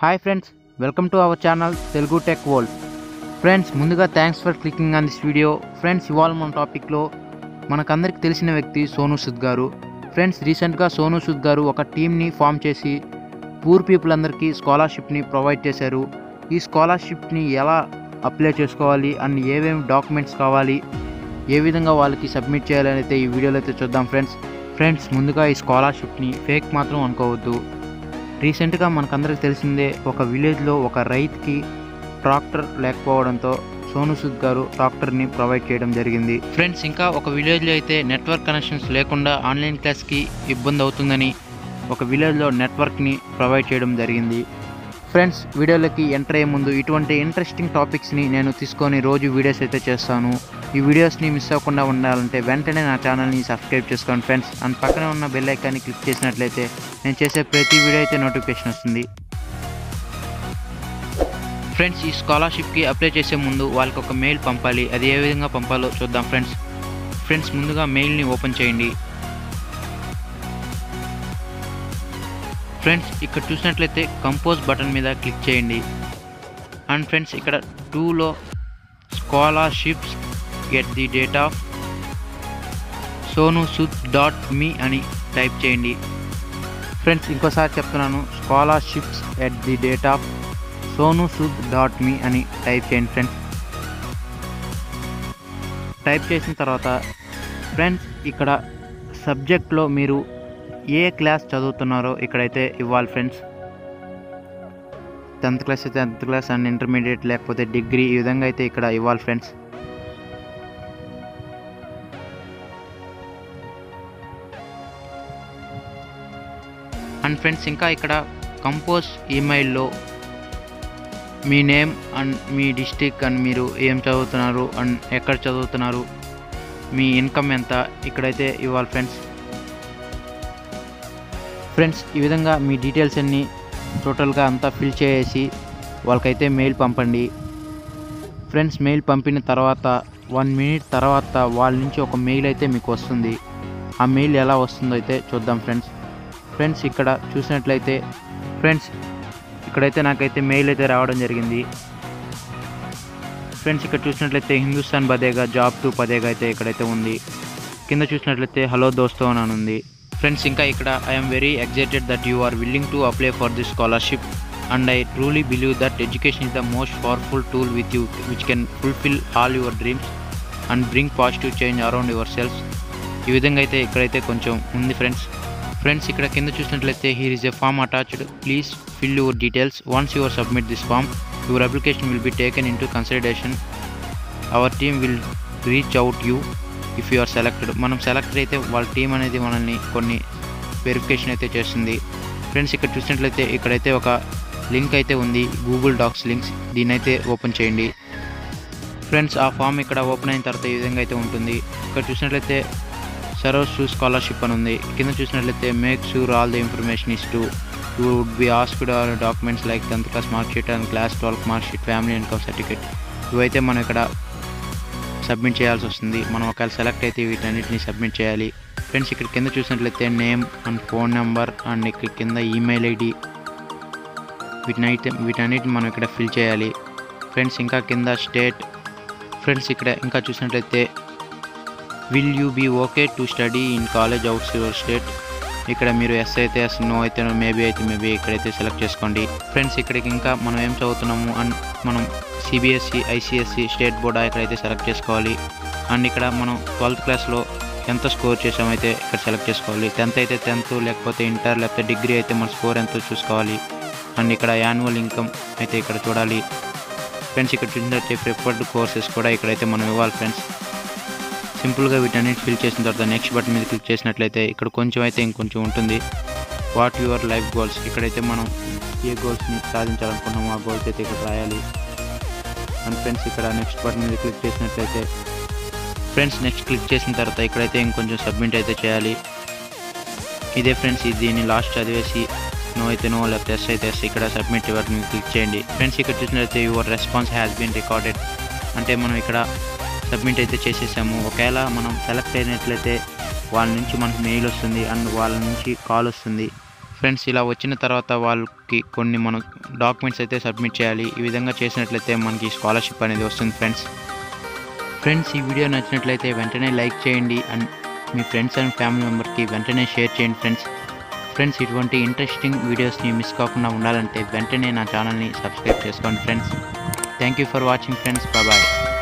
hi friends welcome to our channel Telugu tech world friends ముందుగా thanks for clicking on this video friends ఇవాళ మన టాపిక్లో మనకందరికి తెలిసిన వ్యక్తి సోను సుద్ గారు ఫ్రెండ్స్ రీసెంట్గా సోను సుద్ గారు ఒక టీమ్ని ఫామ్ చేసి పూర్ పీపుల్ అందరికీ స్కాలర్షిప్ని ప్రొవైడ్ చేశారు ఈ స్కాలర్షిప్ని ఎలా అప్లై చేసుకోవాలి అండ్ ఏమేమి డాక్యుమెంట్స్ కావాలి ఏ విధంగా వాళ్ళకి సబ్మిట్ చేయాలని అయితే ఈ వీడియోలో అయితే చూద్దాం ఫ్రెండ్స్ ఫ్రెండ్స్ ముందుగా ఈ స్కాలర్షిప్ని ఫేక్ మాత్రం అనుకోవద్దు రీసెంట్గా మనకందరికి తెలిసిందే ఒక విలేజ్లో ఒక రైతుకి ట్రాక్టర్ లేకపోవడంతో సోను సుద్ గారు ట్రాక్టర్ని ప్రొవైడ్ చేయడం జరిగింది ఫ్రెండ్స్ ఇంకా ఒక విలేజ్లో అయితే నెట్వర్క్ కనెక్షన్స్ లేకుండా ఆన్లైన్ క్లాస్కి ఇబ్బంది అవుతుందని ఒక విలేజ్లో నెట్వర్క్ని ప్రొవైడ్ చేయడం జరిగింది ఫ్రెండ్స్ వీడియోలోకి ఎంటర్ అయ్యే ముందు ఇటువంటి ఇంట్రెస్టింగ్ టాపిక్స్ని నేను తీసుకొని రోజు వీడియోస్ అయితే చేస్తాను ఈ వీడియోస్ని మిస్ అవ్వకుండా ఉండాలంటే వెంటనే నా ఛానల్ని సబ్స్క్రైబ్ చేసుకోండి ఫ్రెండ్స్ అండ్ పక్కనే ఉన్న బెల్ ఐకాన్ని క్లిక్ చేసినట్లయితే నేను చేసే ప్రతి వీడియో అయితే నోటిఫికేషన్ వస్తుంది ఫ్రెండ్స్ ఈ స్కాలర్షిప్కి అప్లై చేసే ముందు వాళ్ళకి ఒక మెయిల్ పంపాలి అది ఏ విధంగా పంపాలో చూద్దాం ఫ్రెండ్స్ ఫ్రెండ్స్ ముందుగా మెయిల్ని ఓపెన్ చేయండి ఫ్రెండ్స్ ఇక్కడ చూసినట్లయితే కంపోజ్ బటన్ మీద క్లిక్ చేయండి అండ్ ఫ్రెండ్స్ ఇక్కడ టూలో scholarships get the rate of Sonu Sood dot me అని టైప్ చేయండి ఫ్రెండ్స్ ఇంకోసారి చెప్తున్నాను scholarships at the rate of Sonu Sood dot me అని టైప్ చేయండి ఫ్రెండ్స్ టైప్ చేసిన తర్వాత ఫ్రెండ్స్ ఇక్కడ సబ్జెక్ట్లో మీరు ఏ క్లాస్ చదువుతున్నారో ఇక్కడైతే ఇవ్వాలి ఫ్రెండ్స్ టెన్త్ క్లాస్ అయితే టెన్త్ క్లాస్ అండ్ ఇంటర్మీడియట్ లేకపోతే డిగ్రీ ఈ విధంగా అయితే ఇక్కడ ఇవ్వాలి ఫ్రెండ్స్ అండ్ ఫ్రెండ్స్ ఇంకా ఇక్కడ కంపోజ్ ఈమెయిల్లో మీ నేమ్ అండ్ మీ డిస్టిక్ అండ్ మీరు ఏం చదువుతున్నారు అండ్ ఎక్కడ చదువుతున్నారు మీ ఇన్కమ్ ఎంత ఇక్కడైతే ఇవ్వాలి ఫ్రెండ్స్ ఫ్రెండ్స్ ఈ విధంగా మీ డీటెయిల్స్ అన్నీ టోటల్గా అంతా ఫిల్ చేసి వాళ్ళకైతే మెయిల్ పంపండి ఫ్రెండ్స్ మెయిల్ పంపిన తర్వాత వన్ మినిట్ తర్వాత వాళ్ళ నుంచి ఒక మెయిల్ అయితే మీకు వస్తుంది ఆ మెయిల్ ఎలా వస్తుందో అయితే చూద్దాం ఫ్రెండ్స్ ఫ్రెండ్స్ ఇక్కడ చూసినట్లయితే ఫ్రెండ్స్ ఇక్కడైతే నాకైతే మెయిల్ అయితే రావడం జరిగింది ఫ్రెండ్స్ ఇక్కడ చూసినట్లయితే హిందుస్థాన్ పదేగా జాబ్ టు పదేగా అయితే ఇక్కడైతే ఉంది కింద చూసినట్లయితే హలో దోస్తో అని ఉంది ఫ్రెండ్స్ ఇంకా ఇక్కడ I'm very excited that you are willing to apply for this scholarship and I truly believe that education is the most powerful tool with you which can fulfil all your dreams and bring positive change around yourself ఈ విధంగా అయితే ఇక్కడైతే కొంచెం ఉంది friends friends ఇక్కడ కింద చూసినట్లయితే here is a form attached please fill your details once your submit this form your application will be taken into consideration our team will reach out you if you are selected మనం select అయితే వాళ్ళ team అనేది మనల్ని కొన్ని verification అయితే చేస్తుంది friends ఇక్కడ చూసినట్లయితే ఇక్కడైతే ఒక లింక్ అయితే ఉంది గూగుల్ డాక్స్ లింక్స్ దీన్ని అయితే ఓపెన్ చేయండి ఫ్రెండ్స్ ఆ ఫామ్ ఇక్కడ ఓపెన్ అయిన తర్వాత ఈ విధంగా అయితే ఉంటుంది ఇక్కడ చూసినట్లయితే సర్వస్ టు స్కాలర్షిప్ అని ఉంది కింద చూసినట్లయితే make sure all the information is to you would be asked or documents like tenth class mark sheet and class twelfth mark sheet family income certificate ఇవైతే మనం ఇక్కడ సబ్మిట్ చేయాల్సి వస్తుంది మనం ఒకవేళ సెలెక్ట్ అయితే వీటన్నిటిని సబ్మిట్ చేయాలి ఫ్రెండ్స్ ఇక్కడ కింద చూసినట్లయితే name and phone number and ఇక్కడ కింద ఈమెయిల్ ఐడి వీటినైతే వీటన్నిటిని మనం ఇక్కడ ఫిల్ చేయాలి ఫ్రెండ్స్ ఇంకా కింద స్టేట్ ఫ్రెండ్స్ ఇక్కడ ఇంకా చూసినట్లయితే will you be okay to study in college outside your state ఇక్కడ మీరు ఎస్ అయితే ఎస్ నో అయితే మేబీ అయితే మేబీ ఇక్కడైతే సెలెక్ట్ చేసుకోండి ఫ్రెండ్స్ ఇక్కడికి ఇంకా మనం ఏం చదువుతున్నాము అండ్ మనం సిబిఎస్సి ఐసిఎస్సి స్టేట్ బోర్డా ఇక్కడైతే సెలెక్ట్ చేసుకోవాలి అండ్ ఇక్కడ మనం ట్వెల్త్ క్లాస్లో ఎంత స్కోర్ చేసామైతే ఇక్కడ సెలెక్ట్ చేసుకోవాలి టెన్త్ అయితే టెన్త్ లేకపోతే ఇంటర్ లేకపోతే డిగ్రీ అయితే మన స్కోర్ ఎంతో చూసుకోవాలి అండ్ ఇక్కడ యాన్యువల్ ఇన్కమ్ అయితే ఇక్కడ చూడాలి ఫ్రెండ్స్ ఇక్కడ చూసినట్లయితే ప్రిఫర్డ్ కోర్సెస్ కూడా ఇక్కడైతే మనం ఇవ్వాలి ఫ్రెండ్స్ సింపుల్గా వీటన్నిటి ఫిల్ చేసిన తర్వాత నెక్స్ట్ బటన్ మీద క్లిక్ చేసినట్లయితే ఇక్కడ కొంచెం అయితే ఇంకొంచెం ఉంటుంది వాట్ యువర్ లైఫ్ గోల్స్ ఇక్కడైతే మనం ఏ గోల్స్ని సాధించాలనుకున్నామో ఆ గోల్స్ అయితే ఇక్కడ రాయాలి అండ్ ఫ్రెండ్స్ ఇక్కడ నెక్స్ట్ బటన్ మీద క్లిక్ చేసినట్లయితే ఫ్రెండ్స్ నెక్స్ట్ క్లిక్ చేసిన తర్వాత ఇక్కడైతే ఇంకొంచెం సబ్మిట్ అయితే చేయాలి ఇదే ఫ్రెండ్స్ ఇది దీన్ని లాస్ట్ చదివేసి నో అయితే నో లేకపోతే ఎస్ అయితే ఎస్ ఇక్కడ సబ్మిట్ బటన్ క్లిక్ చేయండి ఫ్రెండ్స్ ఇక్కడ చూసినట్లయితే your response has been recorded అంటే మనం ఇక్కడ సబ్మిట్ అయితే చేసేసాము ఒకవేళ మనం సెలెక్ట్ అయినట్లయితే వాళ్ళ నుంచి మనకు మెయిల్ వస్తుంది అండ్ వాళ్ళ నుంచి కాల్ వస్తుంది ఫ్రెండ్స్ ఇలా వచ్చిన తర్వాత వాళ్ళకి కొన్ని మనం డాక్యుమెంట్స్ అయితే సబ్మిట్ చేయాలి ఈ విధంగా చేసినట్లయితే మనకి స్కాలర్షిప్ అనేది వస్తుంది ఫ్రెండ్స్ ఫ్రెండ్స్ ఈ వీడియో నచ్చినట్లయితే వెంటనే లైక్ చేయండి అండ్ మీ ఫ్రెండ్స్ అండ్ ఫ్యామిలీ మెంబర్కి వెంటనే షేర్ చేయండి ఫ్రెండ్స్ ఫ్రెండ్స్ ఇటువంటి ఇంట్రెస్టింగ్ వీడియోస్ని మిస్ కాకుండా ఉండాలంటే వెంటనే నా ఛానల్ని సబ్స్క్రైబ్ చేసుకోండి friends thank you for watching friends bye